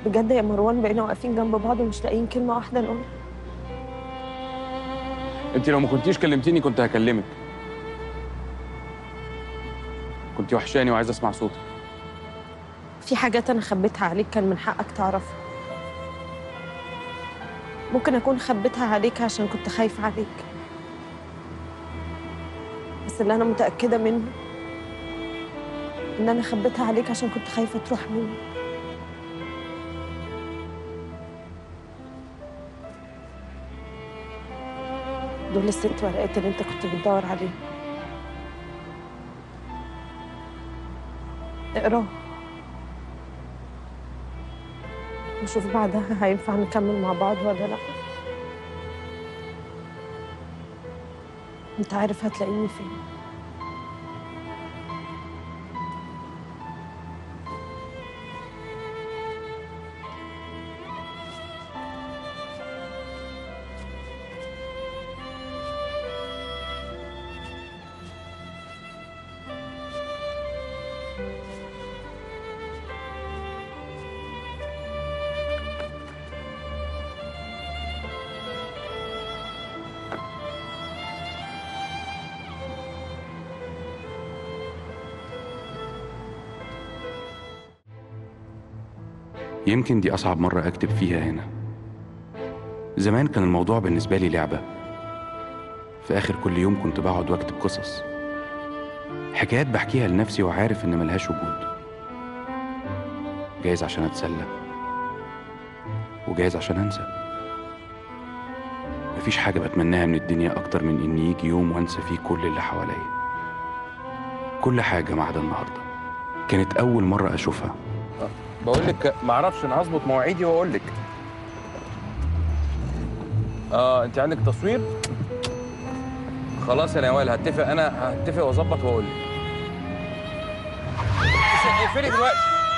بجد يا مروان بقينا واقفين جنب بعض ومش لاقيين كلمه واحده نقولها انت لو ما كنتيش كلمتيني كنت هكلمك كنت وحشاني وعايز اسمع صوتك في حاجات انا خبيتها عليك كان من حقك تعرفها ممكن اكون خبيتها عليك عشان كنت خايفه عليك بس اللي انا متاكده منه ان انا خبيتها عليك عشان كنت خايفه تروح مني دول الست ورقات اللي انت كنت بتدور عليهم اقراهم نشوف بعدها هينفع نكمل مع بعض ولا لا انت عارف هتلاقيني فين يمكن دي أصعب مرة أكتب فيها هنا زمان كان الموضوع بالنسبة لي لعبة في آخر كل يوم كنت بقعد وأكتب قصص حكايات بحكيها لنفسي وعارف إن ملهاش وجود جايز عشان أتسلى وجايز عشان أنسى مفيش حاجة بتمناها من الدنيا أكتر من إن يجي يوم وأنسى فيه كل اللي حواليا كل حاجة ما عدا النهاردة كانت أول مرة أشوفها بقول لك ما اعرفش انا هظبط مواعيدي واقول لك اه انت عندك تصوير خلاص يا نوال هتفق انا هتفق واظبط واقول لك اقفلي دلوقتي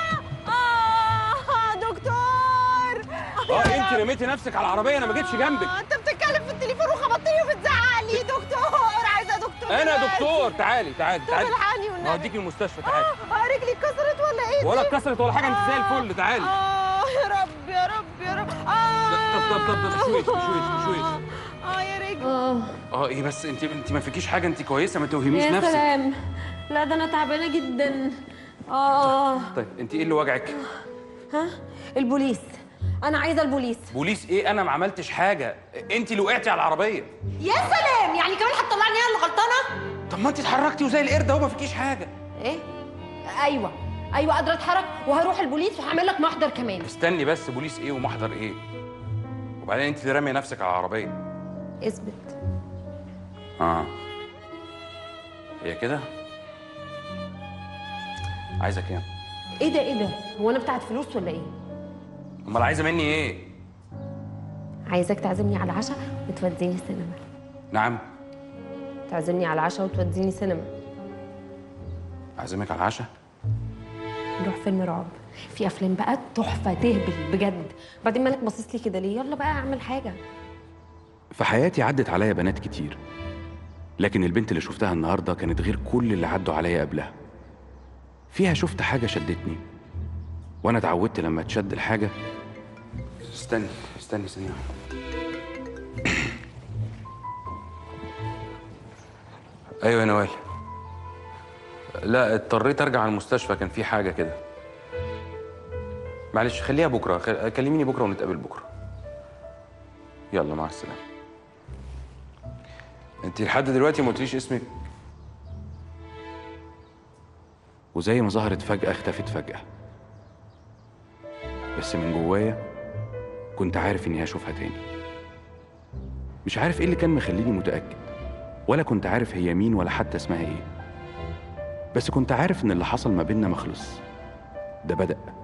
آه دكتور اه انت رميتي نفسك على العربيه انا ما جيتش جنبك انت بتتكلم في التليفون وخبطتني وبتزعق لي دكتور عايزه دكتور انا دكتور تعالي تعالي تعالي الحقني والنبي هوديكي المستشفى تعالي اه رجلي اتكسرت ولا ايه دي؟ ولا اتكسرت ولا حاجه انت زي الفل تعالي اه يا رب يا رب يا رب اه طب طب طب طب شويش شويش شويش اه يا رجلي اه اه ايه بس انت انت ما فيكيش حاجه انت كويسه ما توهميش يا نفسك سلام لا ده انا تعبانه جدا اه طيب انت ايه اللي وجعك ها البوليس انا عايزه البوليس بوليس ايه انا ما عملتش حاجه انت اللي وقعتي على العربيه يا سلام يعني كمان هتطلعني انا اللي غلطانه طب ما انت اتحركتي وزي القرد اهو ما فيكيش حاجه ايه ايوه ايوه قادره اتحرك وهروح البوليس وهعمل لك محضر كمان استني بس بوليس ايه ومحضر ايه وبعدين انت اللي راميه نفسك على العربيه اثبت اه هي كده عايزه كام ايه ده ايه ده هو انا بتاعت فلوس ولا ايه امال عايزه مني ايه عايزاك تعزمني على العشاء وتوديني سينما نعم تعزمني على العشاء وتوديني سينما اعزمك على العشاء نروح فيلم رعب في افلام بقى تحفه تهبل بجد بعدين مالك باصص لي كده ليه يلا بقى اعمل حاجه في حياتي عدت عليا بنات كتير لكن البنت اللي شفتها النهارده كانت غير كل اللي عدوا عليا قبلها فيها شفت حاجه شدتني وانا اتعودت لما تشد الحاجه استني استني ثانيه ايوه يا نوال لا اضطريت ارجع المستشفى كان في حاجه كده معلش خليها بكره خل... كلميني بكره ونتقابل بكره يلا مع السلامه انت لحد دلوقتي ما قلتليش اسمك وزي ما ظهرت فجأة اختفت فجأة بس من جوايا كنت عارف اني هشوفها تاني مش عارف ايه اللي كان مخليني متأكد ولا كنت عارف هي مين ولا حتى اسمها ايه بس كنت عارف ان اللي حصل ما بيننا مخلص ده بدأ